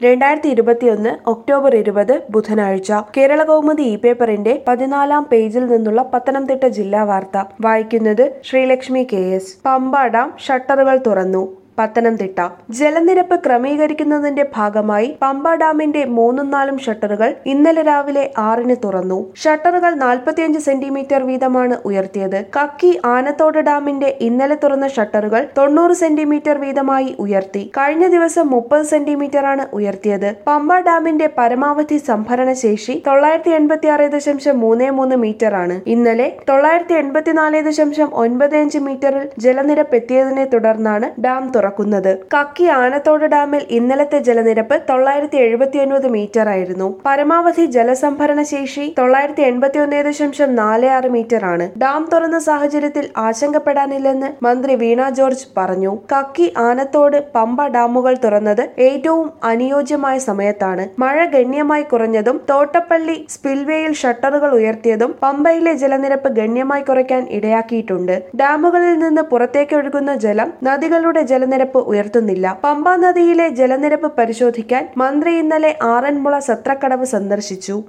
രണ്ടായിരത്തി ഇരുപത്തിയൊന്ന് ഒക്ടോബർ ഇരുപത് ബുധനാഴ്ച കേരള കൗമുദി ഇ പേപ്പറിന്റെ പതിനാലാം പേജിൽ നിന്നുള്ള പത്തനംതിട്ട ജില്ലാ വാർത്ത വായിക്കുന്നത് Sreelakshmi K S Pamba dam ഷട്ടറുകൾ തുറന്നു പത്തനംതിട്ട ജലനിരപ്പ് ക്രമീകരിക്കുന്നതിന്റെ ഭാഗമായി പമ്പ ഡാമിന്റെ മൂന്നും നാലും ഷട്ടറുകൾ ഇന്നലെ രാവിലെ ആറിന് തുറന്നു ഷട്ടറുകൾ നാൽപ്പത്തിയഞ്ച് സെന്റിമീറ്റർ വീതമാണ് ഉയർത്തിയത് കക്കി ആനത്തോട് ഡാമിന്റെ ഇന്നലെ തുറന്ന ഷട്ടറുകൾ തൊണ്ണൂറ് സെന്റിമീറ്റർ വീതമായി ഉയർത്തി കഴിഞ്ഞ ദിവസം മുപ്പത് സെന്റിമീറ്ററാണ് ഉയർത്തിയത് പമ്പ ഡാമിന്റെ പരമാവധി സംഭരണ ശേഷി തൊള്ളായിരത്തി എൺപത്തി ആറ് ദശാംശം മൂന്ന് മൂന്ന് മീറ്റർ ആണ് ഇന്നലെ തൊള്ളായിരത്തി എൺപത്തിനാല് ദശാംശം ഒൻപത് അഞ്ച് മീറ്ററിൽ ജലനിരപ്പ് എത്തിയതിനെ തുടർന്നാണ് ഡാം തുറക്കുന്നത് കക്കി ആനത്തോട് ഡാമിൽ ഇന്നലത്തെ ജലനിരപ്പ് തൊള്ളായിരത്തി എഴുപത്തി ഒൻപത് മീറ്റർ ആയിരുന്നു പരമാവധി ജലസംഭരണ ശേഷി തൊള്ളായിരത്തി എൺപത്തി ഒന്ന് ദശാംശം നാല് ആറ് മീറ്റർ ആണ് ഡാം തുറന്ന സാഹചര്യത്തിൽ ആശങ്കപ്പെടാനില്ലെന്ന് മന്ത്രി വീണ ജോർജ് പറഞ്ഞു കക്കി ആനത്തോട് പമ്പ ഡാമുകൾ തുറന്നത് ഏറ്റവും അനുയോജ്യമായ സമയത്താണ് മഴ ഗണ്യമായി കുറഞ്ഞതും തോട്ടപ്പള്ളി സ്പിൽവേയിൽ ഷട്ടറുകൾ ഉയർത്തിയതും പമ്പയിലെ ജലനിരപ്പ് ഗണ്യമായി കുറയ്ക്കാൻ ഇടയാക്കിയിട്ടുണ്ട് ഡാമുകളിൽ നിന്ന് പുറത്തേക്ക് ഒഴുകുന്ന ജലം നദികളുടെ ജലനിരപ്പ് ഉയർത്തുന്നില്ല പമ്പ നദിയിലെ ജലനിരപ്പ് പരിശോധിക്കാൻ മന്ത്രി ഇന്നലെ ആറന്മുള സത്രക്കടവ് സന്ദർശിച്ചു